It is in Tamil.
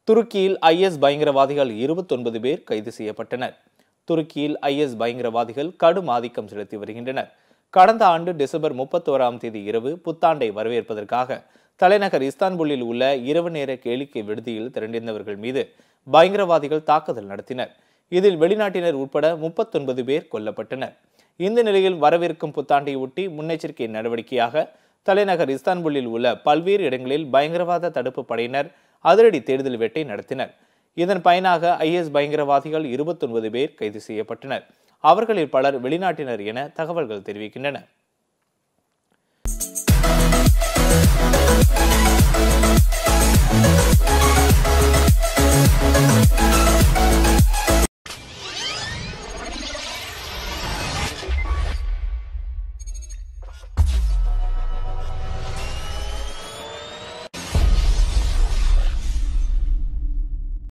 துருக்கியில் ஐஎஸ் பயங்கரவாதிகள் இருபத்தொன்பது பேர் கைது செய்யப்பட்டனர் துருக்கியில் ஐஎஸ் பயங்கரவாதிகள் கடும் ஆதிக்கம் செலுத்தி வருகின்றனர் கடந்த ஆண்டு டிசம்பர் முப்பத்தோராம் தேதி இரவு புத்தாண்டை வரவேற்பதற்காக தலைநகர் இஸ்தான்புல்லில் உள்ள இரவு நேர கேளிக்கை விடுதியில் திரண்டிருந்தவர்கள் மீது பயங்கரவாதிகள் தாக்குதல் நடத்தினர் இதில் வெளிநாட்டினர் உட்பட முப்பத்தொன்பது பேர் கொல்லப்பட்டனர் இந்த நிலையில் வரவிருக்கும் புத்தாண்டை ஒட்டி முன்னெச்சரிக்கை நடவடிக்கையாக தலைநகர் இஸ்தான்புல்லில் உள்ள பல்வேறு இடங்களில் பயங்கரவாத தடுப்பு படையினர் அதிரடி தேடுதல் வேட்டை நடத்தினர் இதன் பயனாக ஐஎஸ் பயங்கரவாதிகள் இருபத்தொன்பது பேர் கைது செய்யப்பட்டனர் அவர்களில் பலர் வெளிநாட்டினர் என தகவல்கள் தெரிவிக்கின்றன